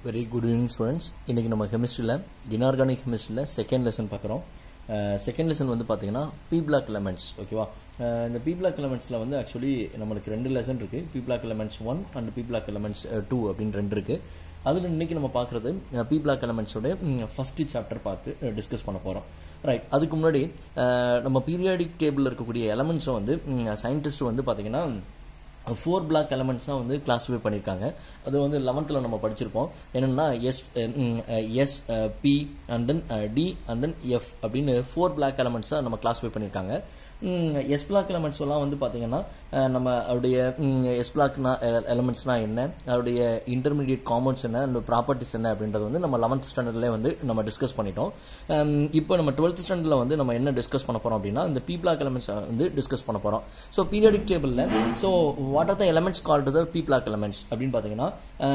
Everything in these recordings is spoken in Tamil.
வெரி குட் ஈவினிங் ஸ்டூடெண்ட்ஸ் இன்றைக்கி நம்ம கெமிஸ்ட்ரியில் இன்ஆர்கானிக் கெமிஸ்ட்ரியில் செகண்ட் லெசன் பார்க்குறோம் செகண்ட் லெசன் வந்து பார்த்தீங்கன்னா பி பிளாக் எலமெண்ட்ஸ் ஓகேவா இந்த பி பிளாக் எலமெண்ட்ஸில் வந்து ஆக்சுவலி நம்மளுக்கு ரெண்டு லெசன் இருக்குது P block elements one and P block elements two அப்படின்னு ரெண்டு இருக்குது அதில் இன்னைக்கு நம்ம பார்க்குறது பி பிளாக் எலமெண்ட்ஸோட ஃபஸ்ட்டு சாப்டர் பார்த்து டிஸ்கஸ் பண்ண போகிறோம் ரைட் அதுக்கு முன்னாடி நம்ம பீரியாடிக் டேபிளில் இருக்கக்கூடிய எலமெண்ட்ஸை வந்து சயின்டிஸ்ட் வந்து பார்த்தீங்கன்னா ஃபோர் பிளாக் எலமெண்ட்ஸ் தான் வந்து கிளாஸிஃபை பண்ணியிருக்காங்க அது வந்து லெவன்த்தில் நம்ம படிச்சிருப்போம் என்னென்னா S S P and then D and then F அப்படின்னு ஃபோர் பிளாக் எலமெண்ட்ஸாக நம்ம கிளாஸிஃபை பண்ணியிருக்காங்க எஸ் பிளாக் எலமெண்ட்ஸ் எல்லாம் வந்து பார்த்தீங்கன்னா நம்ம அவருடைய எஸ் பிளாக்னா எலமெண்ட்ஸ்னா என்ன அவருடைய இன்டர்மீடியட் காம்பவுண்ட்ஸ் என்ன அந்த ப்ராப்பர்ட்டிஸ் என்ன அப்படின்றது வந்து நம்ம லெவன்த் ஸ்டாண்டர்ட்லேயே வந்து நம்ம டிஸ்கஸ் பண்ணிட்டோம் இப்போ நம்ம டுவெல்த் ஸ்டாண்டர்டில் வந்து நம்ம என்ன டிஸ்கஸ் பண்ண போகிறோம் அப்படின்னா இந்த பி பிளாக் எலமெண்ட்ஸ் வந்து டிஸ்கஸ் பண்ண போகிறோம் ஸோ பீரியடிக் டேபிளில் so what are the elements called the B block elements அப்படின்னு பார்த்தீங்கன்னா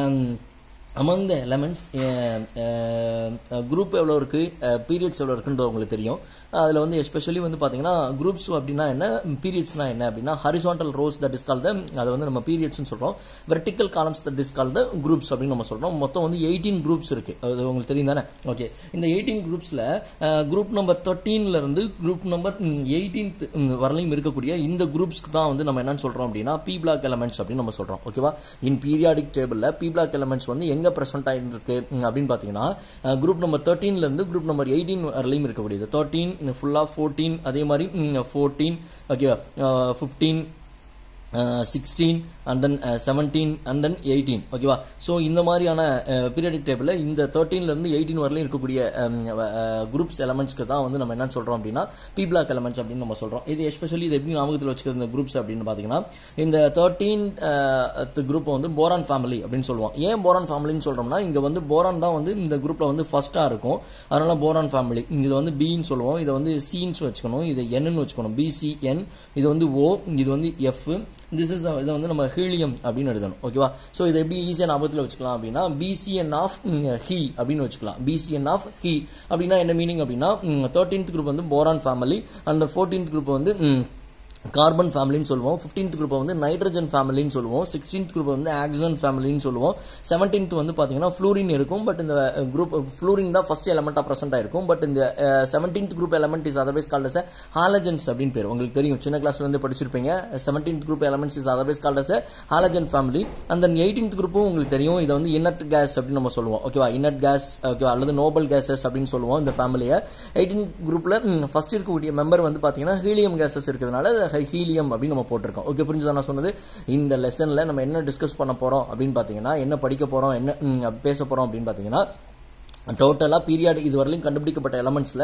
அமங் த எலமெண்ட்ஸ் குரூப் எவ்வளோ இருக்குது பீரியட்ஸ் எவ்வளோ இருக்குன்றது உங்களுக்கு தெரியும் அதில் வந்து எஸ்பெஷலி வந்து பார்த்தீங்கன்னா குரூப்ஸ் அப்படின்னா என்ன பீரியட்ஸ்னா என்ன அப்படின்னா horizontal rows that is call the அதை வந்து நம்ம பீரியட்ஸ்னு சொல்கிறோம் vertical columns that is call the groups அப்படின்னு நம்ம சொல்கிறோம் மொத்தம் வந்து எயிட்டீன் குரூப்ஸ் இருக்கு அது உங்களுக்கு தெரியும் தானே ஓகே இந்த எயிட்டீன் குரூப்ஸில் குரூப் நம்பர் தேர்ட்டீன்ல இருந்து குரூப் நம்பர் எயிட்டீன்த் வரலையும் இருக்கக்கூடிய இந்த குரூப்ஸ்க்கு தான் வந்து நம்ம என்னன்னு சொல்கிறோம் அப்படின்னா பி பிளாக் எலமெண்ட்ஸ் அப்படின்னு நம்ம சொல்கிறோம் ஓகேவா இன் பீரியாடிக் டேபிளில் பி பிளாக் எலமெண்ட்ஸ் வந்து எங்கே ப்ரெசென்ட் ஆகிட்டு இருக்கு அப்படின்னு பார்த்தீங்கன்னா குரூப் நம்பர் தேர்ட்டீன்ல இருந்து குரூப் நம்பர் எயிட்டீன் வரலையும் இருக்கக்கூடியது தேர்ட்டீன் ஃபுல்லாக ஃபோர்டீன் அதே மாதிரி ஃபோர்டீன் ஓகேவா fifteen sixteen and then seventeen and then eighteen ஓகேவா ஸோ இந்த மாதிரியான பீரியடிக் டேபிளில் இந்த தேர்ட்டீன்லேருந்து எயிட்டீன் வரலையும் இருக்கக்கூடிய குரூப்ஸ் எலமெண்ட்ஸ்க்கு தான் வந்து நம்ம என்ன சொல்கிறோம் அப்படின்னா பி பிளாக் எலமெண்ட்ஸ் அப்படின்னு நம்ம சொல்கிறோம் இது எஸ்பெஷலி இது எப்படி ஞாபகத்தில் வச்சுக்கிறது இந்த குரூப்ஸ் அப்படின்னு பார்த்தீங்கன்னா இந்த தேர்ட்டீன் குரூப்பை வந்து போரான் ஃபேமிலி அப்படின்னு சொல்லுவோம் ஏன் போரான் ஃபேமிலின்னு சொல்கிறோம்னா இங்கே வந்து போரான் தான் வந்து இந்த குரூப்பில் வந்து ஃபஸ்ட்டாக இருக்கும் அதனால போரான் ஃபேமிலி இது வந்து பின்னு சொல்லுவோம் இதை வந்து சின்னு வச்சுக்கணும் இதை என்னன்னு வச்சுக்கணும் பிசிஎன் இது வந்து ஓ இது வந்து எஃப் திஸ் இஸ் இதை வந்து நம்ம ஹீலியம் அப்படின்னு எழுதணும் ஓகேவா ஸோ இதை எப்படி ஈஸியாக ஞாபகத்தில் வச்சுக்கலாம் அப்படின்னா பிசிஎன் ஆஃப் ஹி அப்படின்னு வச்சுக்கலாம் பிசிஎன் ஆஃப் ஹி அப்படின்னா என்ன மீனிங் அப்படின்னா தேர்ட்டீன்த் குரூப் வந்து boron family and fourteenth group வந்து கார்பன் ஃபேமிலின்னு சொல்லுவோம் ஃபிஃப்டீன்த் குரூப்பை வந்து நைட்ரஜன் ஃபேமிலின்னு சொல்லுவோம் சிக்ஸ்டீன்த் குரூப் வந்து ஆக்சன் ஃபேமிலின்னு சொல்லுவோம் செவன்டீன்த் வந்து பார்த்தீங்கன்னா ஃப்ளூரின் இருக்கும் பட் இந்த குரூப் ஃப்ளூரின் தான் ஃபர்ஸ்ட் எலமெண்ட்டாக ப்ரெசென்ட் ஆயிருக்கும் பட் இந்த seventeenth group element is otherwise called as halogens அப்படின்னு பேர் உங்களுக்கு தெரியும் சின்ன கிளாஸ்ல இருந்து படிச்சிருப்பீங்க seventeenth group elements is otherwise called as halogen family அந்த தென் எயிட்டீன்த் குரூப்பும் உங்களுக்கு தெரியும் இதை வந்து இன்னட் கேஸ் அப்படின்னு நம்ம சொல்லுவோம் ஓகேவா இன்னட் கேஸ் ஓகேவா அல்லது நோபல் கேசஸ் அப்படின்னு சொல்லுவோம் இந்த ஃபேமிலியை எயிட்டீன் குரூப்ல ஃபர்ஸ்ட் இருக்கக்கூடிய மெம்பர் வந்து பார்த்தீங்கன்னா ஹீலியம் கேசஸ் இருக்கிறதுனால ஹீலியம் அப்படின்னு நம்ம போட்டிருக்கோம் ஓகே புரிஞ்சுதா நான் சொன்னது இந்த லெசன்ல நம்ம என்ன டிஸ்கஸ் பண்ண போறோம் அப்படின்னு பார்த்தீங்கன்னா என்ன படிக்க போறோம் என்ன பேச போறோம் அப்படின்னு பார்த்தீங்கன்னா டோட்டலாக பீரியாட் இது வரலையும் கண்டுபிடிக்கப்பட்ட எலமெண்ட்ஸில்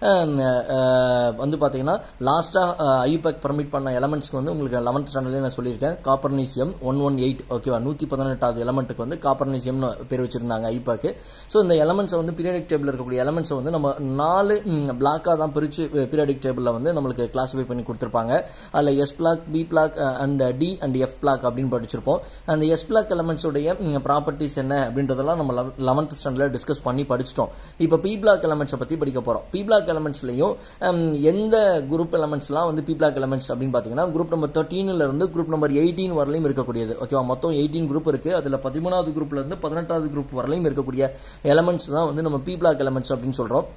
வந்து பார்த்தீங்கன்னா லாஸ்ட்டாக ஐபேக் பர்மிட் பண்ண எலமெண்ட்ஸ்க்கு வந்து உங்களுக்கு லெவன்த் ஸ்டாண்டர்ட்லேயே நான் சொல்லியிருக்கேன் காப்பர்னீசியம் ஒன் ஒன் எயிட் ஓகேவா நூற்றி பதினெட்டாவது எலமெண்ட்டுக்கு வந்து காப்பர்னீசியம்னு பேர் வச்சிருந்தாங்க ஐபேக்கு ஸோ இந்த எலமெண்ட்ஸை வந்து பீரியாடிக் டேபிள் இருக்கக்கூடிய எலமெண்ட்ஸை வந்து நம்ம நாலு பிளாக்காக தான் பிரித்து பீரியாடிக் டேபிளில் வந்து நம்மளுக்கு கிளாஸிஃபை பண்ணி கொடுத்துருப்பாங்க அதில் S block P block and D and F block அப்படின்னு படிச்சிருப்போம் அந்த எஸ் பிளாக் எலமெண்ட்ஸோடைய ப்ராப்பர்ட்டிஸ் என்ன அப்படின்றதெல்லாம் நம்ம லெவன்த் ஸ்டாண்டர்டில் டிஸ்கஸ் பண்ணி படிச்சிட்டோம் இப்போ பி பிளாக் எலமெண்ட்ஸை பற்றி படிக்க போகிறோம் பி பிளாக் எலமெண்ட்ஸ்லையும் எந்த குரூப் எலமெண்ட்ஸ்லாம் வந்து பி பிளாக் எலமெண்ட்ஸ் அப்படின்னு பார்த்தீங்கன்னா குரூப் நம்பர் தேர்ட்டீன்ல இருந்து குரூப் நம்பர் எயிட்டீன் வரலையும் இருக்கக்கூடியது ஓகேவா மொத்தம் எயிட்டீன் குரூப் இருக்கு அதில் பதிமூணாவது குரூப்ல இருந்து பதினெட்டாவது குரூப் வரலையும் இருக்கக்கூடிய எலமெண்ட்ஸ் தான் வந்து நம்ம பி பிளாக் எலமெண்ட்ஸ் அப்படின்னு சொல்கிறோம்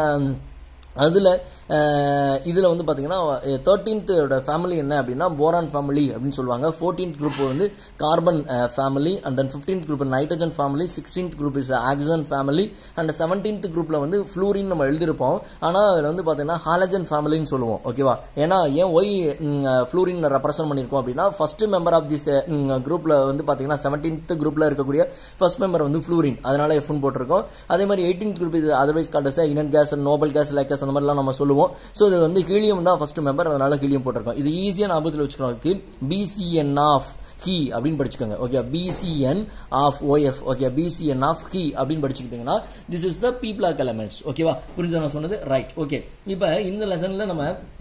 அதில் இதில் வந்து பார்த்தீங்கன்னா தேர்ட்டீன்த்தோட ஃபேமிலி என்ன அப்படின்னா போரான் ஃபேமிலி அப்படின்னு சொல்லுவாங்க ஃபோர்டீன்த் குரூப் வந்து carbon family and then fifteenth group nitrogen family sixteenth group is oxygen family and seventeenth குரூப்பில் வந்து ஃப்ளூரின் நம்ம எழுதியிருப்போம் ஆனால் அதில் வந்து பார்த்தீங்கன்னா ஹாலஜன் ஃபேமிலின்னு சொல்லுவோம் ஓகேவா ஏன்னா ஏன் ஒய் ஃப்ளூரின் ரெப்ரசன்ட் பண்ணியிருக்கோம் அப்படின்னா ஃபர்ஸ்ட் மெம்பர் ஆஃப் திஸ் குரூப்பில் வந்து பார்த்தீங்கன்னா செவன்டீன்த் குரூப்பில் இருக்கக்கூடிய ஃபர்ஸ்ட் மெம்பர் வந்து ஃப்ளூரின் அதனால எஃப்னு போட்டிருக்கோம் அதே மாதிரி எயிட்டீன்த் குரூப் இது அதர்வைஸ் கால்டஸ் இனன் கேஸ் நோபல் கேஸ் லைக்கஸ் அந்த மாதிரிலாம் நம்ம சொல்லுவோம் ஸோ இது வந்து ஹீலியம் தான் ஃபர்ஸ்ட் மெம்பர் அதனால ஹீலியம் போட்டிருக்கோம் இது ஈஸியாக ஞாபகத்தில் வச்சுக்கிறதுக்கு பிசிஎன் ஆஃப் ஹி அப்படின்னு படிச்சுக்கோங்க okay BCN of OF okay BCN of he அப்படின்னு படிச்சுக்கிட்டீங்கன்னா this is the B block elements ஓகேவா புரிஞ்சு நான் சொன்னது ரைட் ஓகே இப்போ இந்த லெசன்ல நம்ம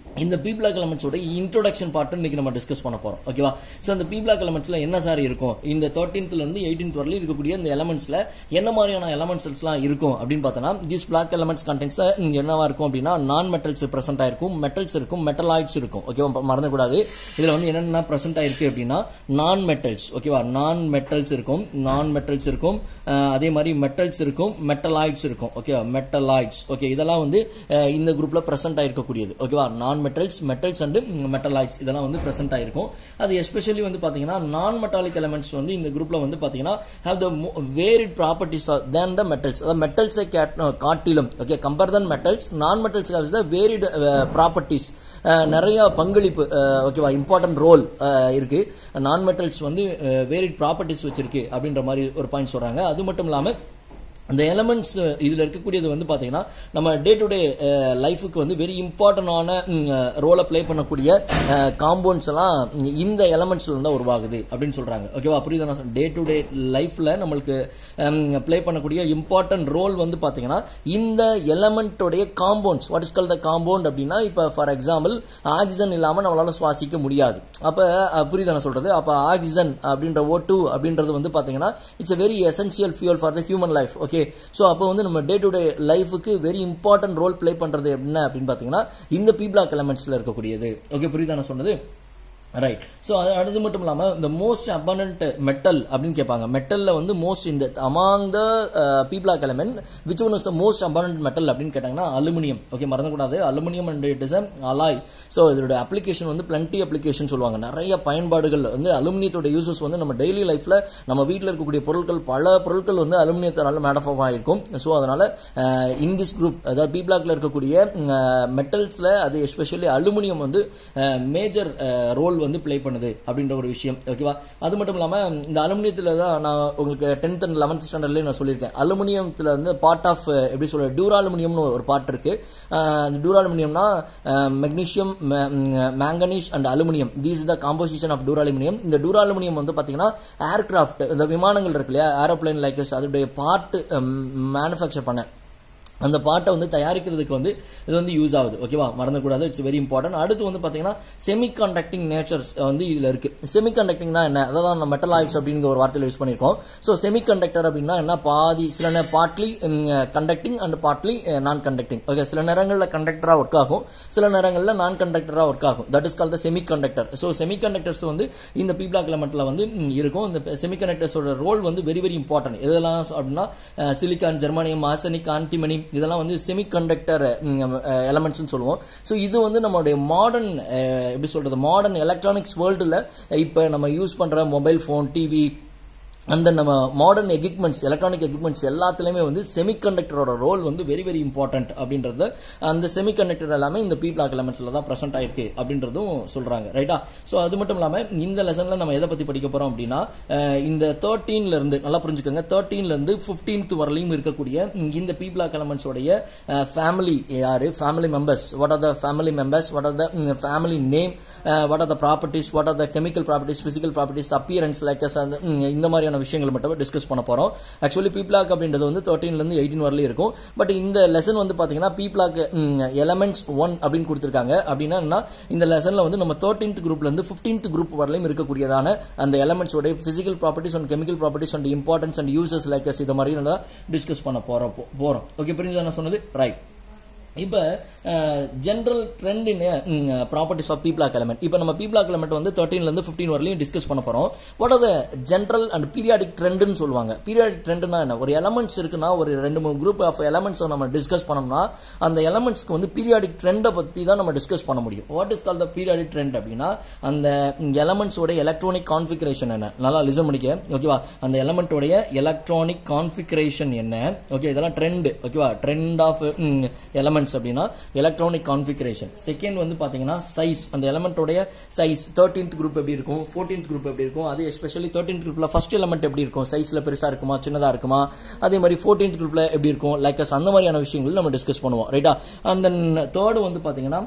இந்த பி பிளாக் எலமெண்ட்ஸோட இன்ட்ரோடக்ஷன் பார்ட் இன்னைக்கு நம்ம டிஸ்கஸ் பண்ண போறோம் ஓகேவா சோ இந்த பி பிளாக் எலமெண்ட்ஸ்ல என்ன சார் இருக்கும் இந்த தேர்ட்டீன்த்ல இருந்து எயிட்டீன்த் வரலையும் இருக்கக்கூடிய இந்த எலமெண்ட்ஸ்ல என்ன மாதிரியான எலமெண்ட்ஸ்லாம் இருக்கும் அப்படின்னு பார்த்தோம்னா திஸ் பிளாக் எலமெண்ட்ஸ் கண்டென்ட்ஸ் என்னவா இருக்கும் அப்படின்னா நான் மெட்டல்ஸ் பிரசன்ட் ஆயிருக்கும் மெட்டல்ஸ் இருக்கும் மெட்டலாய்ட்ஸ் இருக்கும் ஓகேவா மறந்துக்கூடாது இதுல வந்து என்னென்ன பிரசன்ட் ஆயிருக்கு அப்படின்னா நான் மெட்டல்ஸ் ஓகேவா நான் மெட்டல்ஸ் இருக்கும் நான் மெட்டல்ஸ் இருக்கும் அஹ் அதே மாதிரி மெட்டல்ஸ் இருக்கும் மெட்டலாய்ட்ஸ் இருக்கும் ஓகேவா மெட்டலாய்ட்ஸ் ஓகே இதெல்லாம் வந்து அஹ் இந்த குரூப்ல பிரசன்ட் ஆயிருக்கக்கூடியது ஓகேவா நான் மெட்டல்ஸ் மெட்டல்ஸ் அண்ட் மெட்டலாய்ட்ஸ் இதெல்லாம் வந்து பிரசன்ட் ஆயிருக்கும் அது எஸ்பெஷலி வந்து பாத்தீங்கன்னா நான் மெட்டாலிக் எலமெண்ட்ஸ் வந்து இந்த குரூப்ல வந்து பாத்தீங்கன்னா have the varied properties than the metals அதாவது மெட்டல்ஸை காட்டிலும் okay compare than metals non metals haves the varied properties நிறைய பங்களிப்பு ஓகேவா இம்பார்ட்டன்ட் ரோல் இருக்கு நான் மெட்டல்ஸ் வந்து வேரிட் ப்ராப்பர்ட்டிஸ் வச்சிருக்கு அப்படின்ற மாதிரி ஒரு பாயிண்ட் சொல்றாங்க அது மட்டும் இல்லாம அந்த எலமெண்ட்ஸ் இதுல இருக்கக்கூடியது வந்து பாத்தீங்கன்னா நம்ம டே டு டே லைஃபுக்கு வந்து வெரி இம்பார்ட்டன்டான ரோலை ப்ளே பண்ணக்கூடிய காம்பவுண்ட்ஸ் எல்லாம் இந்த எலமெண்ட்ஸ்ல இருந்தா உருவாகுது அப்படின்னு சொல்றாங்க ஓகேவா புரியுதா டே டு டே லைஃப்ல நம்மளுக்கு ப்ளே பண்ணக்கூடிய இம்பார்ட்டன்ட் ரோல் வந்து பாத்தீங்கன்னா இந்த எலமெண்ட்டோடைய compounds what is call the compound அப்படின்னா இப்ப ஃபார் எக்ஸாம்பிள் ஆக்சிஜன் இல்லாம நம்மளால சுவாசிக்க முடியாது அப்ப புரியுதா நான் சொல்றது அப்ப ஆக்சிஜன் அப்படின்ற ஓ டூ அப்படின்றது வந்து பாத்தீங்கன்னா it's very essential fuel for the human life okay so அப்போ வந்து நம்ம டே டு டே லைஃபுக்கு வெரி இம்பார்ட்டன்ட் ரோல் ப்ளே பண்றது என்ன அப்படின்னு பாத்தீங்கன்னா இந்த பி பிளாக் எலமெண்ட்ஸ்ல இருக்கக்கூடியது ஓகே புரியுதா நான் சொன்னது ரைட் ஸோ அது அடுத்து மட்டும் இல்லாமல் இந்த மோஸ்ட் அபண்டன்ட் மெட்டல் அப்படின்னு கேட்பாங்க மெட்டலில் வந்து மோஸ்ட் இந்த among the p block element which one is the most abundant metal அப்படின்னு கேட்டாங்கன்னா அலுமினியம் ஓகே மறந்துக்கூடாது aluminium and it is alloy so இதோட அப்ளிகேஷன் வந்து பிளண்டி அப்ளிகேஷன் சொல்லுவாங்க நிறைய பயன்பாடுகள் வந்து அலுமினியத்தோட யூசஸ் வந்து நம்ம டெய்லி லைஃப்ல நம்ம வீட்டில் இருக்கக்கூடிய பொருட்கள் பல பொருட்கள் வந்து அலுமினியத்தினால மேடப் ஆஃப் ஆயிருக்கும் ஸோ அதனால இன் திஸ் குரூப் அதாவது பி பிளாக்ல இருக்கக்கூடிய மெட்டல்ஸ்ல அது எஸ்பெஷலி அலுமினியம் வந்து மேஜர் ரோல் வந்து பிளே பண்ணுது அப்படின்ற ஒரு விஷயம் ஓகேவா அது மட்டும் இல்லாம இந்த அலுமினியத்துல தான் நான் உங்களுக்கு டென்த் அண்ட் லெவன்த் ஸ்டாண்டர்ட்லயே நான் சொல்லியிருக்கேன் அலுமினியத்துல வந்து பார்ட் ஆஃப் எப்படி சொல்ற டியூராலுமினியம்னு ஒரு பார்ட் இருக்கு அந்த டியூராலுமினியம்னா magnesium manganese and aluminium these the composition of duraluminium இந்த டியூராலுமினியம் வந்து பாத்தீங்கன்னா ஏர்கிராஃப்ட் இந்த விமானங்கள் இருக்கு இல்லையா ஏரோப்ளைன் லைக்கர்ஸ் அதோடைய பார்ட் மேனுஃபேக்சர் பண்ண அந்த பாட்டை வந்து தயாரிக்கிறதுக்கு வந்து இது வந்து யூஸ் ஆகுது ஓகேவா மறந்துக்கூடாது இட்ஸ் வெரி இம்பார்ட்டன்ட் அடுத்து வந்து பாத்தீங்கன்னா செமி கண்டக்டிங் நேச்சர்ஸ் வந்து இதுல இருக்கு செமி கண்டக்டிங்னா என்ன அதான் நம்ம மெட்டலாய்ட்ஸ் அப்படிங்கிற ஒரு வார்த்தையில யூஸ் பண்ணிருக்கோம் ஸோ செமி கண்டக்டர் அப்படின்னா என்ன பாதி சில partly conducting and partly non conducting okay சில நேரங்களில் கண்டக்டரா ஒர்க் ஆகும் சில நேரங்களில் நான் கண்டக்டரா ஒர்க் ஆகும் that is call the semiconductor so semiconductors வந்து இந்த பி பிளாக் எலமெண்ட்ல வந்து இருக்கும் இந்த செமி கண்டக்டர்ஸோட ரோல் வந்து வெரி வெரி இம்பார்ட்டன்ட் இதெல்லாம் அப்படின்னா சிலிக்கான் ஜெர்மானியம் ஆசனிக் ஆன்டிமனி இதெல்லாம் வந்து செமி கண்டக்டர் எலமெண்ட்ஸ் சொல்லுவோம் ஸோ இது வந்து நம்மளுடைய மாடர்ன் எப்படி சொல்றது மாடர்ன் எலக்ட்ரானிக்ஸ் வேர்ல்டுல இப்போ நம்ம யூஸ் பண்ற மொபைல் ஃபோன் டிவி அந்த நம்ம மாடர்ன் எக்யூப்மெண்ட்ஸ் எலக்ட்ரானிக் எக்யூப்மெண்ட்ஸ் எல்லாத்துலயுமே வந்து செமிகண்டக்டரோட ரோல் வந்து வெரி வெரி இம்பார்ட்டன்ட் அப்படின்றது அந்த செமிகண்டக்டர் எல்லாமே இந்த பி பிளாக் எலமெண்ட்ஸ்ல தான் பிரசன்ட் ஆயிருக்கு அப்படின்றதும் சொல்றாங்க ரைட்டா ஸோ அது மட்டும் இல்லாம இந்த லெசன்ல நம்ம எதை பத்தி படிக்க போறோம் அப்படின்னா இந்த தேர்ட்டீன்ல இருந்து நல்லா புரிஞ்சுக்கோங்க தேர்ட்டீன்ல இருந்து பிப்டீன்த் வரலையும் இருக்கக்கூடிய இந்த பி பிளாக் எலமெண்ட்ஸோடைய ஃபேமிலி யாரு family members what are the family members what are the family name what are the properties what are the chemical properties physical properties appearance likewise அந்த இந்த மாதிரியான விஷயங்கள் மட்டும் டிஸ்கஸ் பண்ண போறோம் ஆக்சுவலி பீப்ளாக் அப்படின்றது வந்து தேர்ட்டீன்ல இருந்து எயிட்டீன் வரலையும் இருக்கும் பட் இந்த லெசன் வந்து பாத்தீங்கன்னா பீப்ளாக் எலமெண்ட்ஸ் ஒன் அப்படின்னு கொடுத்திருக்காங்க அப்படின்னா இந்த லெசன்ல வந்து நம்ம தேர்ட்டீன்த் குரூப்ல இருந்து பிப்டீன்த் குரூப் வரலையும் இருக்கக்கூடியதான அந்த எலமெண்ட்ஸோட physical properties and chemical properties and importance and uses likewise இது மாதிரி டிஸ்கஸ் பண்ண போறோம் போறோம் ஓகே புரியுது நான் சொன்னது ரைட் இப்ப general trend in properties of p block element இப்போ நம்ம பீப்ளாக் எலமெண்ட் வந்து தேர்ட்டீன்ல இருந்து பிப்டீன் வரலையும் டிஸ்கஸ் பண்ண போறோம் what are the general and periodic ட்ரெண்ட்னு சொல்லுவாங்க பீரியாடிக் ட்ரெண்ட்னா என்ன ஒரு எலமெண்ட்ஸ் இருக்குன்னா ஒரு ரெண்டு மூணு குரூப் ஆஃப் எலமெண்ட்ஸ் நம்ம டிஸ்கஸ் பண்ணோம்னா அந்த எலமெண்ட்ஸ்க்கு வந்து பீரியாடிக் ட்ரெண்டை பத்தி தான் நம்ம டிஸ்கஸ் பண்ண முடியும் what is call the periodic trend அப்படின்னா அந்த எலமெண்ட்ஸோட எலக்ட்ரானிக் கான்ஃபிகரேஷன் என்ன நல்லா லிசன் பண்ணிக்க ஓகேவா அந்த எலமெண்ட்டோடைய எலக்ட்ரானிக் கான்ஃபிகரேஷன் என்ன ஓகே இதெல்லாம் ட்ரெண்ட் ஓகேவா ட்ரெண்ட் ஆஃப் எலமெண்ட்ஸ் அப்படின்னா எலக்ட்ரானிக் கான்ஃபிகரேஷன் செகண்ட் வந்து பாத்தீங்கன்னா சைஸ் அந்த எலமெண்ட்டோடைய சைஸ் தேர்ட்டீன்த் குரூப் எப்படி இருக்கும் ஃபோர்டீன்த் குரூப் எப்படி இருக்கும் அது எஸ்பெஷலி தேர்ட்டீன்த் குரூப்ல ஃபர்ஸ்ட் எலமெண்ட் எப்படி இருக்கும் சைஸ்ல பெருசா இருக்குமா சின்னதா இருக்குமா அதே மாதிரி ஃபோர்டீன்த் குரூப்ல எப்படி இருக்கும் லைக்கஸ் அந்த மாதிரியான விஷயங்கள் நம்ம டிஸ்கஸ் பண்ணுவோம் ரைட்டா அந்த தேர்டு வந்து பாத்தீங்கன்னா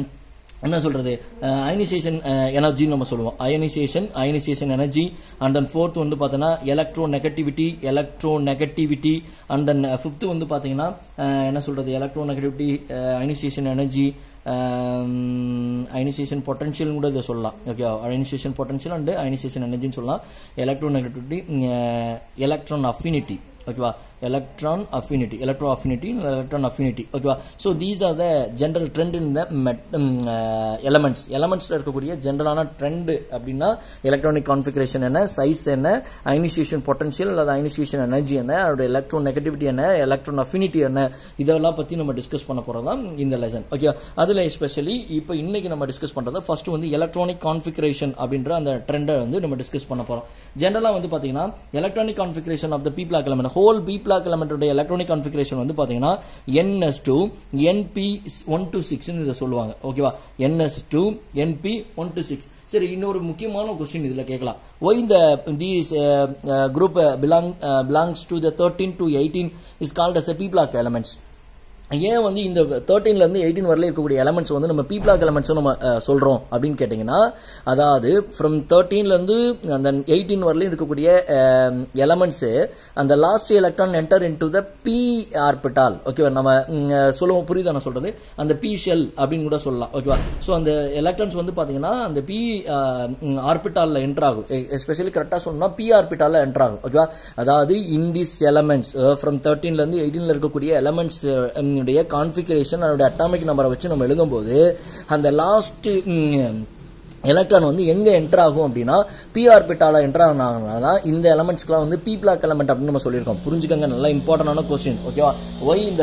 என்ன சொல்றது அயனைசேஷன் எனர்ஜின்னு நம்ம சொல்லுவோம் ionisation ionisation energy and then fourth வந்து பார்த்தீங்கன்னா electronegativity electronegativity and then fifth வந்து பார்த்தீங்கன்னா என்ன சொல்றது electronegativity ionisation energy ionisation potential கூட இதை சொல்லலாம் okay ionisation potential and ionisation எனர்ஜின்னு சொல்லலாம் எலக்ட்ரோநெகட்டிவிட்டி எலக்ட்ரான் அஃபினிட்டி ஓகேவா electron affinity electro affinity and electron affinity ஓகேவா so these are the general trend in the elements எலமெண்ட்ஸில் இருக்கக்கூடிய ஜென்ரலான ட்ரெண்ட் அப்படின்னா எலக்ட்ரானிக் கான்ஃபிகரேஷன் என்ன சைஸ் என்ன அயனிசியேஷன் பொட்டன்ஷியல் அல்லது அயனிசியேஷன் எனர்ஜி என்ன அதோட எலக்ட்ரோ நெகட்டிவிட்டி என்ன எலக்ட்ரான் அஃபினிட்டி என்ன இதெல்லாம் பற்றி நம்ம டிஸ்கஸ் பண்ண போகிறது தான் இந்த லெசன் ஓகே அதில் எஸ்பெஷலி இப்போ இன்னைக்கு நம்ம டிஸ்கஸ் பண்ணுறது ஃபர்ஸ்ட் வந்து எலக்ட்ரானிக் கான்ஃபிகரேஷன் அப்படின்ற அந்த ட்ரெண்டை வந்து நம்ம டிஸ்கஸ் பண்ண போகிறோம் ஜென்ரலாக வந்து பார்த்தீங்கன்னா electronic configuration of the p block element whole p block எலமெண்ட்டோட எலக்ட்ரானிக் கான்ஃபிகரேஷன் வந்து பார்த்தீங்கன்னா ns two np one two சிக்ஸ்னு இதை சொல்லுவாங்க ஓகேவா ns two np one two six சரி இன்னொரு முக்கியமான கொஸ்டின் இதில் கேட்கலாம் ஒய் இந்த these group belong belongs to the thirteen to eighteen is called as a p block elements ஏன் வந்து இந்த தேர்ட்டீன்ல இருந்து எயிட்டீன் வரல இருக்கக்கூடிய எலமெண்ட்ஸ் வந்து நம்ம பீப்ளாக் எலமெண்ட்ஸ் நம்ம அஹ், சொல்றோம் அப்படின்னு கேட்டீங்கன்னா அதாவது ஃப்ரம் தேர்ட்டீன்ல இருந்து அந்த எயிட்டீன் வரலையும் இருக்கக்கூடிய எலமெண்ட்ஸ் அந்த last electron enter into the p orbital ஓகேவா நம்ம ம், சொல்லுவோம் புரியுதா நான் சொல்றது அந்த பி ஷெல் அப்படின்னு கூட சொல்லலாம் ஓகேவா ஸோ அந்த எலக்ட்ரான்ஸ் வந்து பாத்தீங்கன்னா அந்த பி ஆர்பிட்டாலில் என்டர் ஆகும் எஸ்பெஷலி கரெக்டாக சொல்லணும்னா பி ஆர்பிட்டாலில் என்டர் ஆகும் ஓகேவா அதாவது இன் திஸ் எலமெண்ட்ஸ் ஃப்ரம் தேர்ட்டீன்ல இருந்து எயிட்டீன்ல இருக்கக்கூடிய எலமெண்ட்ஸ் உடைய கான்ஃபிகரேஷன் அதோட அட்டாமிக் நம்பரை வச்சு நம்ம எழுதும்போது அந்த லாஸ்ட் எலக்ட்ரான் வந்து எங்க என்டர் ஆகும் அப்படின்னா பி ஆர்பிட்டால என்டர் ஆகினா தான் இந்த எலமெண்ட்ஸ்க்குலாம் வந்து பி பிளாக் எலமெண்ட் அப்படின்னு நம்ம சொல்லியிருக்கோம் புரிஞ்சுக்கங்க நல்லா இம்பார்ட்டன்டான கொஸ்டின் ஓகேவா ஒய் இந்த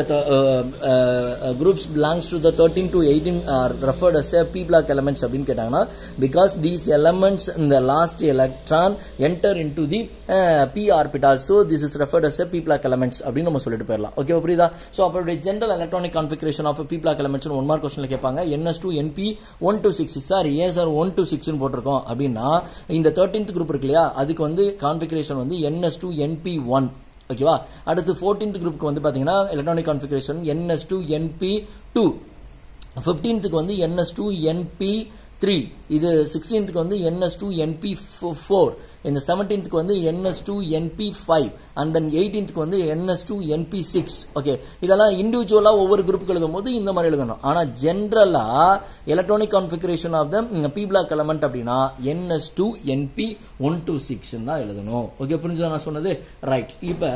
groups belongs to the thirteen to eighteen are referred as p block elements அப்படின்னு கேட்டாங்கன்னா பிகாஸ் தீஸ் எலமெண்ட்ஸ் இந்த last electron enter into the p orbital so this is referred as p block elements அப்படின்னு நம்ம சொல்லிட்டு போயிடலாம் ஓகே புரியுதா ஸோ அப்படி general electronic configuration of p block elements one mark கொஸ்டின்ல கேட்பாங்க ns two np one two six sir ஏன் சார் ஒன் டூ சிக்ஸ்னு போட்டிருக்கோம் அப்படின்னா இந்த தேர்ட்டீன்த் குரூப் இருக்கு இல்லையா அதுக்கு வந்து கான்ஃபிகரேஷன் வந்து என்எஸ் டூ என்பி ஒன் ஓகேவா அடுத்து ஃபோர்டீன்த் குரூப்புக்கு வந்து பாத்தீங்கன்னா electronic configuration ns two np two ஃபிஃப்டீன்த்துக்கு வந்து என்எஸ் டூ என்பி த்ரீ இது சிக்ஸ்டீன்த்துக்கு வந்து என்எஸ் டூ என்பி ஃபோர் இந்த செவன்டீன்த்துக்கு வந்து ns two np five and then எயிட்டீன்த்துக்கு வந்து ns two np six okay இதெல்லாம் இண்டிவிஜுவலாக ஒவ்வொரு குரூப்புக்கு எழுதும் போது இந்த மாதிரி எழுதணும் ஆனால் ஜென்ரலாக electronic configuration of the B block element அப்படின்னா ns two np one two six தான் எழுதணும் ஓகே புரிஞ்சதா நான் சொன்னது ரைட் இப்போ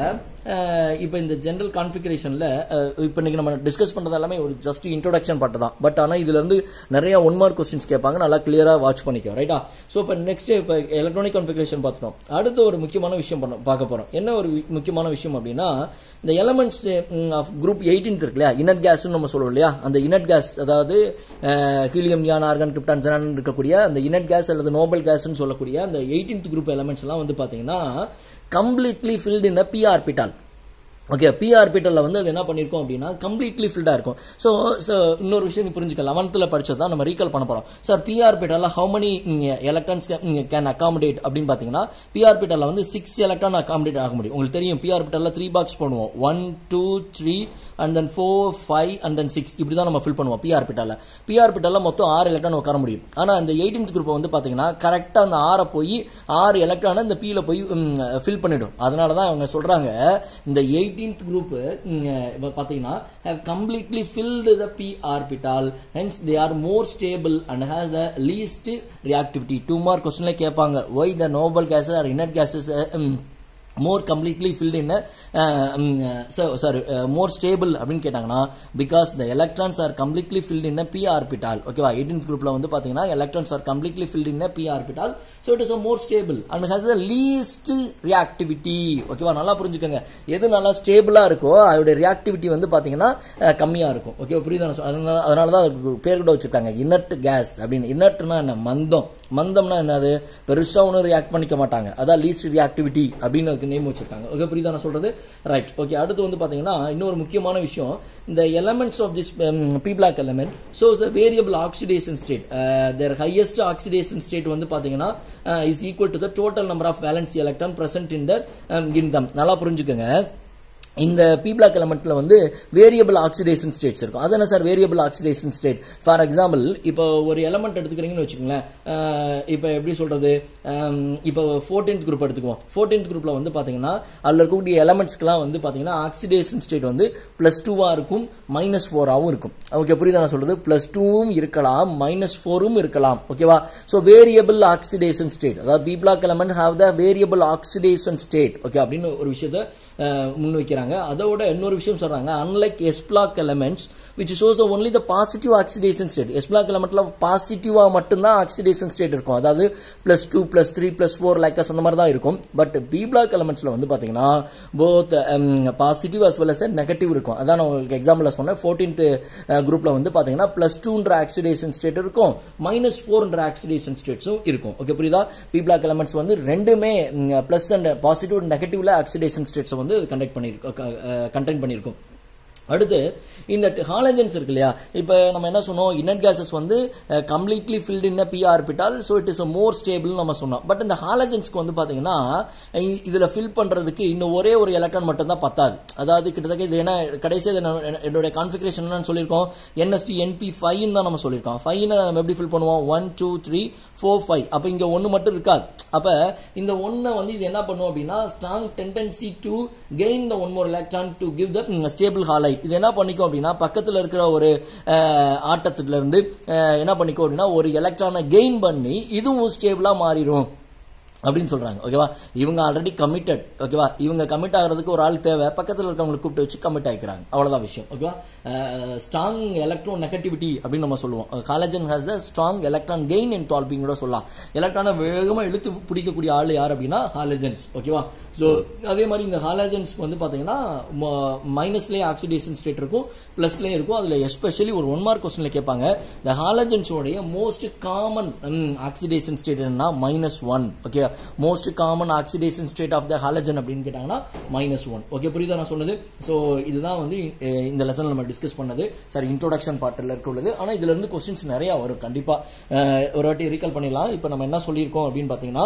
இப்போ இந்த ஜென்ரல் கான்ஃபிகரேஷனில் இப்போ இன்னைக்கு நம்ம டிஸ்கஸ் பண்ணுறது எல்லாமே ஒரு ஜஸ்ட் இன்ட்ரோடக்ஷன் பாட்டு தான் பட் ஆனால் இதுல இருந்து நிறைய ஒன் மார்க் கொஸ்டின்ஸ் கேட்பாங்க நல்லா கிளியராக வாட்ச் பண்ணிக்கோ ரைட்டா ஸோ இப்போ நெக்ஸ்ட் இப்போ எலக்ட்ரானிக் கான்ஃபிகரேஷன் பார்த்துட்டோம் அடுத்து ஒரு முக்கியமான விஷயம் பண்ண பார்க்க போகிறோம் என்ன ஒரு வி- முக்கியமான விஷயம் அப்படின்னா இந்த எலமெண்ட்ஸ் ஆஃப் குரூப் எயிட்டீன்த் இருக்கு இல்லையா இனட் கேஸ்னு நம்ம சொல்லுவோம் இல்லையா அந்த இனட் கேஸ் அதாவது helium neon argon krypton xenon இருக்கக்கூடிய அந்த இனட் கேஸ் அல்லது நோபல் கேஸ்னு சொல்லக்கூடிய அந்த எயிட்டீன்த் குரூப் எலமெண்ட்ஸ் எல்லாம் வந்து பார்த்தீங்கன்னா completely filled in B orbital okay p ஆர்பிட்டலில் வந்து அது என்ன பண்ணியிருக்கோம் அப்படின்னா கம்ப்ளீட்லி ஃபில்டாக இருக்கும் ஸோ இன்னொரு விஷயம் நீ புரிஞ்சுக்க லெவன்த்தில் படிச்சது தான் நம்ம ரீகால் பண்ண போகிறோம் சார் பி ஆர்பிட்டலில் how many electrons can accommodate அப்படின்னு பார்த்தீங்கன்னா பி ஆர்பிட்டலில் வந்து சிக்ஸ் எலக்ட்ரான் அகாமடேட் ஆக முடியும் உங்களுக்கு தெரியும் பி ஆர்பிட்டலில் த்ரீ பாக்ஸ் பண்ணுவோம் one two three and then four five and then six இப்படி தான் நம்ம ஃபில் பண்ணுவோம் பி ஆர்பிட்டலில் பி ஆர்பிட்டலில் மொத்தம் ஆறு எலக்ட்ரான் உட்கார முடியும் ஆனால் இந்த எயிட்டீன்த் குரூப்பை வந்து பார்த்தீங்கன்னா கரெக்டாக அந்த ஆறை போய் ஆறு எலக்ட்ரானை இந்த பியில் போய் ஃபில் பண்ணிடும் அதனால தான் அவங்க சொல்கிறாங்க இந்த எயிட்டீன்த் குரூப் பார்த்தீங்கன்னா have completely filled the p orbital hence they are more stable and has the least reactivity two more questionல கேட்பாங்க why the noble gases or inert gases uh, um, more completely filled in a uh, um, uh, so sorry uh, more stable அப்படின்னு கேட்டாங்கன்னா because the electrons are completely filled in a p orbital ஓகேவா 18th குரூப்ல வந்து பாத்தீங்கன்னா electrons are completely filled in a p orbital so it is a more stable and has the least reactivity ஓகேவா நல்லா புரிஞ்சுக்கோங்க எது நல்லா ஸ்டேபிளா இருக்கோ அதோட ரியாக்டிவிட்டி வந்து பாத்தீங்கன்னா அஹ், கம்மியா இருக்கும் ஓகே புரியுதா நான் சொல்ல- அதனால அதனால தான் அதுக்கு பேர் கூட வச்சிருக்காங்க இன்னட் கேஸ் அப்படின்னு இன்னட்னா என்ன மந்தம் மந்தம்னா என்னது பெருசா ஒன்றும் ரியாக்ட் பண்ணிக்க மாட்டாங்க அதான் லீஸ்ட் ரியாக்டிவிட்டி அப்படின்னு அதுக்கு நேம் வச்சிருக்காங்க ஓகே புரியுதா நான் சொல்றது ரைட் ஓகே அடுத்து வந்து பாத்தீங்கன்னா இன்னொரு முக்கியமான விஷயம் இந்த elements of this p block element so variable oxidation state their highest oxidation state வந்து பாத்தீங்கன்னா is equal to the total number of valency electron present in the in them நல்லா புரிஞ்சுக்கோங்க இந்த பி பிளாக் எலமெண்ட்ல வந்து வேரியபிள் ஆக்சிடேஷன் ஸ்டேட்ஸ் இருக்கும் அது என்ன sir variable oxidation state for example இப்போ ஒரு எலமெண்ட் எடுத்துக்கிறீங்கன்னு வச்சுக்கோங்களேன் அஹ் இப்போ எப்படி சொல்றது அஹ் இப்போ ஃபோர்டீன்த் குரூப் எடுத்துக்குவோம் ஃபோர்டீன்த் குரூப்ல வந்து பாத்தீங்கன்னா அதுல இருக்கக்கூடிய எலமெண்ட்ஸ்க்குலாம் வந்து பாத்தீங்கன்னா ஆக்சிடேஷன் ஸ்டேட் வந்து பிளஸ் டூவா இருக்கும் மைனஸ் ஃபோராகவும் இருக்கும் ஓகே புரியுதா நான் சொல்றது பிளஸ் டூவும் இருக்கலாம் மைனஸ் ஃபோரும் இருக்கலாம் ஓகேவா ஸோ வேரியபிள் ஆக்சிடேஷன் ஸ்டேட் அதாவது p block element have the variable oxidation state okay அப்படின்னு ஒரு விஷயத்த அஹ், முன் வைக்கிறாங்க அதோட இன்னொரு விஷயம் சொல்றாங்க unlike s block elements which shows only the positive oxidation state s block எலமெண்ட்ல பாசிட்டிவா மட்டும்தான் ஆக்சிடேஷன் ஸ்டேட் இருக்கும் அதாவது plus two plus three plus four likewise அந்த மாதிரி தான் இருக்கும் பட் பி பிளாக் எலமெண்ட்ஸ்ல வந்து பாத்தீங்கன்னா both positive as well as negative இருக்கும் அதான் நான் உங்களுக்கு எக்ஸாம்பிள் சொன்னேன் ஃபோர்டீன்த் குரூப்ல வந்து பாத்தீங்கன்னா பிளஸ் டூன்ற ஆக்சிடேஷன் ஸ்டேட் இருக்கும் மைனஸ் ஃபோர்ன்ற ஆக்சிடேஷன் ஸ்டேட்ஸும் இருக்கும் ஓகே புரியுதா பி பிளாக் எலமெண்ட்ஸ் வந்து ரெண்டுமே பிளஸ் அண்ட் பாசிட்டிவ் அண்ட் நெகட்டிவ்ல ஆக்சிடேஷன் ஸ்டேட்ஸை வந்து கண்டக்ட் பண்ணிருக்கும் கண்டென்ட் பண்ணியிருக்கும் அடுத்து இந்த ஹாலஜன்ஸ் இருக்கு இல்லையா இப்போ நம்ம என்ன சொன்னோம் இன்னட் கேசஸ் வந்து completely filled in B orbital so it is more stable நம்ம சொன்னோம் பட் இந்த ஹாலஜன்ஸ்க்கு வந்து பாத்தீங்கன்னா இ- இதுல ஃபில் பண்றதுக்கு இன்னும் ஒரே ஒரு எலக்ட்ரான் மட்டும் தான் பத்தாது அதாவது கிட்டத்தட்ட இது என்ன கடைசி இது நான் என்னுடைய கான்ஃபிகரேஷன் என்னன்னு சொல்லியிருக்கோம் என்எஸ்டி என்பி ஃபைவ் தான் நம்ம சொல்லியிருக்கோம் ஃபைவ் நம்ம எப்படி ஃபில் பண்ணுவோம் one two three four five அப்போ இங்க ஒன்று மட்டும் இருக்காது அப்ப இந்த ஒன்னை வந்து இது என்ன பண்ணும் அப்படின்னா strong tendency to gain the one more electron to give the stable halide இது என்ன பண்ணிக்கும் அப்படின்னா பக்கத்துல இருக்கிற ஒரு அஹ், ஆட்டத்துல இருந்து அஹ், என்ன பண்ணிக்கும் அப்படின்னா ஒரு எலக்ட்ரானை கெயின் பண்ணி இதுவும் ஸ்டேபிளா மாறிடும் அப்படின்னு சொல்றாங்க ஓகேவா இவங்க ஆல்ரெடி கமிட்டட் ஓகேவா இவங்க கமிட் ஆகிறதுக்கு ஒரு ஆள் தேவை பக்கத்துல இருக்கவங்களை கூப்பிட்டு வச்சு கமிட் ஆகிக்கிறாங்க அவ்வளவுதான் விஷயம் ஓகேவா ஸ்ட்ராங் எலக்ட்ரோ நெகட்டிவிட்டி அப்படின்னு நம்ம சொல்லுவோம் halogen has the strong electron gain enthalpy கூட சொல்லலாம் எலக்ட்ரானை வேகமா இழுத்து பிடிக்கக்கூடிய ஆள் யார் அப்படின்னா ஹாலஜன்ஸ் ஓகேவா ஸோ அதே மாதிரி இந்த ஹாலஜன்ஸ் வந்து பாத்தீங்கன்னா மைனஸ்லேயே ஆக்சிடேஷன் ஸ்டேட் இருக்கும் பிளஸ்லேயே இருக்கும் அதுல எஸ்பெஷலி ஒரு ஒன் மார்க் கொஸ்டின்ல கேட்பாங்க இந்த ஹாலஜன்ஸோடைய மோஸ்ட் காமன் ஆக்சிடேஷன் ஸ்டேட் என்னன்னா minus one okay most common oxidation state of the halogen அப்படின்னு கேட்டாங்கன்னா மைனஸ் ஒன் ஓகே புரியுதா நான் சொன்னது ஸோ இதுதான் வந்து அஹ், இந்த லெசன் நம்ம டிஸ்கஸ் பண்ணது சார் இன்ட்ரோடக்ஷன் பார்ட்டில் இருக்க உள்ளது ஆனா இதுல இருந்து கொஸ்டின்ஸ் நிறைய வரும் கண்டிப்பா அஹ், ஒரு வாட்டி ரீகால் பண்ணிடலாம் இப்போ நம்ம என்ன சொல்லியிருக்கோம் அப்படின்னு பாத்தீங்கன்னா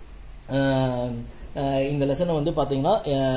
அஹ், அஹ் இந்த லெசனை வந்து பாத்தீங்கன்னா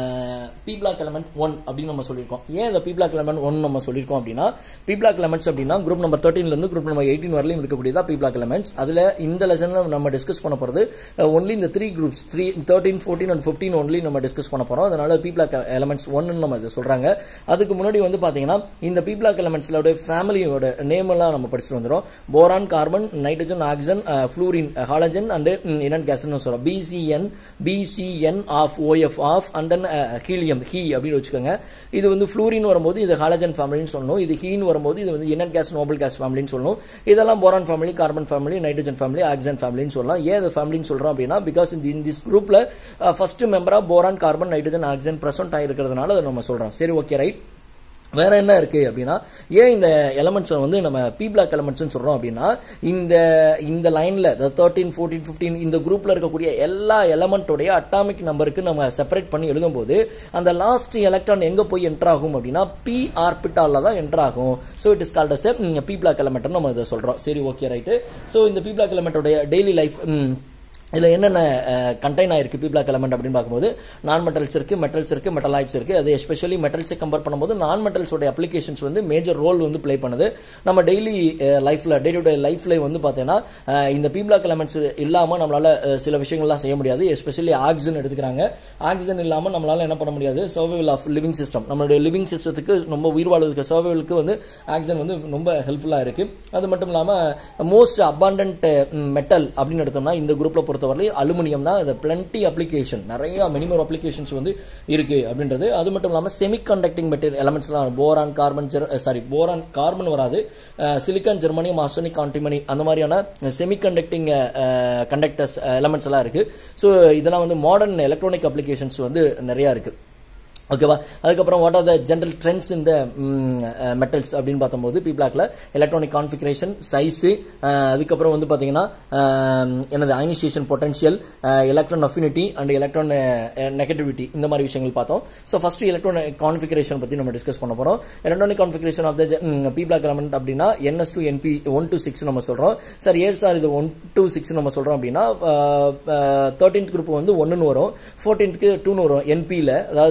பி பிளாக் எலமெண்ட் ஒன் அப்படின்னு நம்ம சொல்லியிருக்கோம் ஏன் இந்த பி பிளாக் எலமெண்ட் ஒன் நம்ம சொல்லியிருக்கோம் அப்படின்னா பி பிளாக் எலமெண்ட்ஸ் அப்படின்னா குரூப் நம்பர் தேர்ட்டீன்ல இருந்து குரூப் நம்பர் எயிட்டீன் வரலையும் இருக்கக்கூடியதா பி பிளாக் எலமெண்ட்ஸ் அதுல இந்த லெசன்ல நம்ம டிஸ்கஸ் பண்ண போறது ஒன்லி இந்த three groups three thirteen fourteen and fifteen only நம்ம டிஸ்கஸ் பண்ண போறோம் அதனால பி பிளாக் எலமெண்ட்ஸ் ஒன்னு நம்ம இதை சொல்றாங்க அதுக்கு முன்னாடி வந்து பாத்தீங்கன்னா இந்த பி பிளாக் எலமெண்ட்ஸ்ல ஃபேமிலியோட நேம் எல்லாம் நம்ம படிச்சுட்டு வந்துடும் boron carbon nitrogen oxygen fluorine halogen and இனன் கேஸ்னு சொல்றோம் BCN BCN of OF of and then helium He அப்படின்னு வச்சுக்கோங்க இது வந்து ஃப்ளூரின் வரும்போது இது ஹாலஜன் ஃபேமிலின்னு சொல்லணும் இது ஹீன் வரும்போது இது வந்து இனன் கேஸ் நோபல் கேஸ் ஃபேமிலின்னு சொல்லணும் இதெல்லாம் boron family carbon family nitrogen family oxygen ஃபேமிலின்னு சொல்லலாம் ஏன் இது ஃபேமிலின்னு சொல்றோம் அப்படின்னா பிகாஸ் இந்த இன் திஸ் குரூப்ல ஃபர்ஸ்ட் மெம்பரா boron carbon nitrogen oxygen present ஆயிருக்கிறதுனால அதை நம்ம சொல்றோம் சரி ஓகே ரைட் வேற என்ன இருக்கு அப்படின்னா ஏன் இந்த எலமெண்ட்ஸ் வந்து நம்ம பி பிளாக் எலமெண்ட்ஸ் சொல்றோம் அப்படின்னா இந்த இந்த லைன்ல தேர்ட்டீன் ஃபோர்டீன் ஃபிஃப்டீன் இந்த குரூப்ல இருக்கக்கூடிய எல்லா எலமெண்ட்டோடைய அட்டாமிக் நம்பருக்கு நம்ம செப்பரேட் பண்ணி எழுதும்போது அந்த லாஸ்ட் எலக்ட்ரான் எங்க போய் என்டர் ஆகும் அப்படின்னா பி ஆர்பிட்டால தான் என்டர் ஆகும் so it is called as p block element நம்ம இதை சொல்றோம் சரி ஓகே ரைட்டு ஸோ இந்த பி பிளாக் எலமெண்ட்டோடைய டெய்லி லைஃப் இதுல என்னென்ன கண்டெயின் ஆயிருக்கு பி பிளாக் எலமெண்ட் அப்படின்னு பார்க்கும்போது நான் மெட்டல்ஸ் இருக்கு மெட்டல்ஸ் இருக்கு மெட்டலாய்ட்ஸ் இருக்கு அது எஸ்பெஷலி மெட்டல்ஸை கம்பேர் பண்ணும்போது நான் மெட்டல்ஸோட அப்ளிகேஷன்ஸ் வந்து மேஜர் ரோல் வந்து ப்ளே பண்ணுது நம்ம டெய்லி லைஃப்ல டே டு டே லைஃப்ல வந்து பார்த்தீங்கன்னா அஹ், இந்த பி பிளாக் எலமெண்ட்ஸ் இல்லாம நம்மளால அஹ், சில விஷயங்கள்லாம் செய்ய முடியாது எஸ்பெஷலி ஆக்சிஜன் எடுத்துக்கிறாங்க ஆக்சிஜன் இல்லாம நம்மளால என்ன பண்ண முடியாது சர்வைவல் ஆஃப் லிவிங் சிஸ்டம் நம்மளுடைய லிவிங் சிஸ்டத்துக்கு ரொம்ப உயிர் வாழ்வதற்கு சர்வைவலுக்கு வந்து ஆக்சிஜன் வந்து ரொம்ப ஹெல்ப்ஃபுல்லா இருக்கு அது மட்டும் இல்லாம மோஸ்ட் அபாண்டன்ட் மெட்டல் அப்படின்னு எடுத்தோம்னா இந்த குரூப்ல பொறுத்தவரை அலுமினியம் தான் இது பிளண்டி அப்ளிகேஷன் நிறைய மினிமம் அப்ளிகேஷன்ஸ் வந்து இருக்கு அப்படின்றது அது மட்டும் இல்லாம செமி கண்டக்டிங் மெட்டீரியல் எலமெண்ட்ஸ்லாம் boron carbon sorry boron carbon வராது சிலிக்கான் ஜெர்மனியம் ஆர்சனிக் கான்டிமனி அந்த மாதிரியான செமி கண்டக்டிங் கண்டக்டர்ஸ் எலமெண்ட்ஸ் எல்லாம் இருக்கு ஸோ இதெல்லாம் வந்து மாடர்ன் எலக்ட்ரானிக் அப்ளிகேஷன்ஸ் வந்து நிறைய இருக்கு ஓகேவா அதுக்கப்புறம் what are the general trends இந்த மெட்டல்ஸ் அப்படின்னு பார்த்தம்போது பி பிளாக்ல எலக்ட்ரானிக் கான்ஃபிகரேஷன் சைஸு அதுக்கப்புறம் வந்து பார்த்தீங்கன்னா அஹ், என்னது ionisation potential electron affinity and electronegativity இந்த மாதிரி விஷயங்கள் பார்த்தோம் ஸோ ஃபர்ஸ்ட் எலக்ட்ரானிக் கான்ஃபிகரேஷன் பற்றி நம்ம டிஸ்கஸ் பண்ண போகிறோம் electronic configuration of the B block element அப்படின்னா ns two np one to six நம்ம சொல்கிறோம் சார் ஏன் சார் இது ஒன் டு சிக்ஸ் நம்ம சொல்கிறோம் அப்படின்னா தேர்ட்டீன்த் குரூப் வந்து ஒன்றுன்னு வரும் ஃபோர்டீன்த்துக்கு டூன்னு வரும் என்பியில் அதாவது இந்த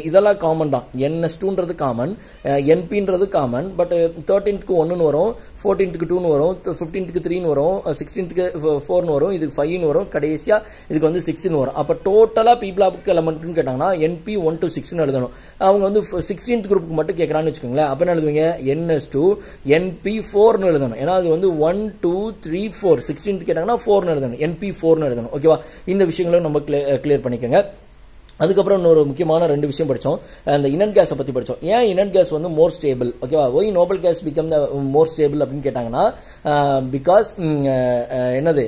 இதெல்லாம் காமன் தான் என்எஸ் டூன்றது காமன் என்பின்றது காமன் பட் தேர்ட்டீன்த்துக்கு ஒன்றுன்னு வரும் ஃபோர்டீன்த்துக்கு டூன்னு வரும் ஃபிஃப்டீன்த்துக்கு த்ரீன்னு வரும் சிக்ஸ்டீன்த்துக்கு ஃபோர்னு வரும் இதுக்கு ஃபைவ்னு வரும் கடைசியாக இதுக்கு வந்து சிக்ஸ்னு வரும் அப்போ டோட்டலாக பி பிளாக் எலமெண்ட்னு கேட்டாங்கன்னா என்பி ஒன் டு சிக்ஸ்னு எழுதணும் அவங்க வந்து சிக்ஸ்டீன்த் குரூப்புக்கு மட்டும் கேட்குறான்னு வச்சுக்கோங்களேன் அப்போ என்ன எழுதுவீங்க என்எஸ் டூ என்பி ஃபோர்னு எழுதணும் ஏன்னா அது வந்து one two three four sixteenth கேட்டாங்கன்னா ஃபோர்னு எழுதணும் என்பி ஃபோர்னு எழுதணும் ஓகேவா இந்த விஷயங்களும் நம்ம கிளியர் பண்ணிக்கோங்க அதுக்கப்புறம் இன்னொரு முக்கியமான ரெண்டு விஷயம் படித்தோம் அந்த இனட் கேஸை பற்றி படித்தோம் ஏன் இனட் கேஸ் வந்து மோர் ஸ்டேபிள் ஓகேவா why noble gas become the more stable அப்படின்னு கேட்டாங்கன்னா பிகாஸ் என்னது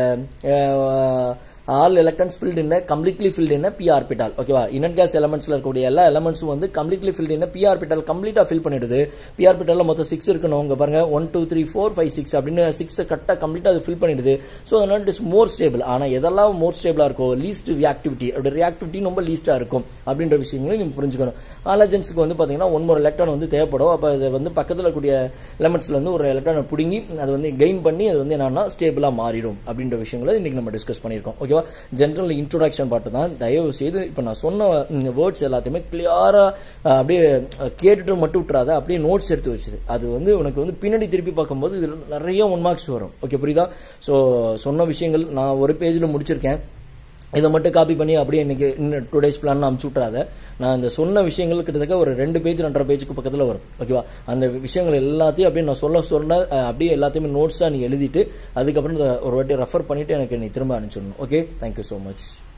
all electrons filled in completely filled in B orbital ஓகேவா இனட் கேஸ் எலமெண்ட்ஸ்ல இருக்கக்கூடிய எல்லா எலமெண்ட்ஸும் வந்து completely filled in B orbital கம்ப்ளீட்டா ஃபில் பண்ணிடுது பி ஆர்பிட்டால மொத்தம் சிக்ஸ் இருக்கணும் உங்க பாருங்க one two three four five six அப்படின்னு சிக்ஸ் கரெக்டாக கம்ப்ளீட்டா அது ஃபில் பண்ணிடுது ஸோ அதனால இட் இஸ் மோர் ஸ்டேபிள் ஆனா எதெல்லாம் மோர் ஸ்டேபிளா இருக்கும் லீஸ்ட் ரியாக்டிவிட்டி அப்படி ரியாக்டிவிட்டி ரொம்ப லீஸ்டா இருக்கும் அப்படின்ற விஷயங்களும் நீங்க புரிஞ்சுக்கணும் ஆலஜன்ஸுக்கு வந்து பாத்தீங்கன்னா ஒன் ஒரு எலக்ட்ரான் வந்து தேவைப்படும் அப்போ அது வந்து பக்கத்தில் இருக்கக்கூடிய எலமெண்ட்ஸ்ல வந்து ஒரு எலக்ட்ரானை பிடுங்கி அதை வந்து கெயின் பண்ணி அது வந்து என்னன்னா ஸ்டேபிளா மாறிடும் அப்படின்ற விஷயங்களை இன்னைக்கு நம்ம டிஸ்கஸ் பண்ணியிருக்கோம் ஓகேவா ஜென்ரல் இன்ட்ரோடக்ஷன் பாட்டு தான் தயவு செய்து இப்போ நான் சொன்ன வேர்ட்ஸ் எல்லாத்தையுமே கிளியராக அப்படியே கேட்டுட்டு மட்டும் விட்டுறாத அப்படியே நோட்ஸ் எடுத்து வச்சுது அது வந்து உனக்கு வந்து பின்னாடி திருப்பி பார்க்கும்போது இதில் நிறைய ஒன் மார்க்ஸ் வரும் ஓகே புரியுதா ஸோ சொன்ன விஷயங்கள் நான் ஒரு பேஜில் முடிச்சிருக்கேன் இதை மட்டும் காப்பி பண்ணி அப்படியே இன்னைக்கு இன்னும் டூ டேஸ் பிளான் அமுச்சு விட்றாத நான் இந்த சொன்ன விஷயங்கள் கிட்டத்தட்ட ஒரு ரெண்டு பேஜ் ரெண்டரை பேஜுக்கு பக்கத்தில் வரும் ஓகேவா அந்த விஷயங்கள் எல்லாத்தையும் அப்படியே நான் சொல்ல சொன்ன அப்படியே எல்லாத்தையுமே நோட்ஸாக நீ எழுதிட்டு அதுக்கப்புறம் ஒரு வாட்டி ரெஃபர் பண்ணிவிட்டு எனக்கு நீ திரும்ப அனுப்பிச்சிடணும் ஓகே தேங்க்யூ ஸோ மச்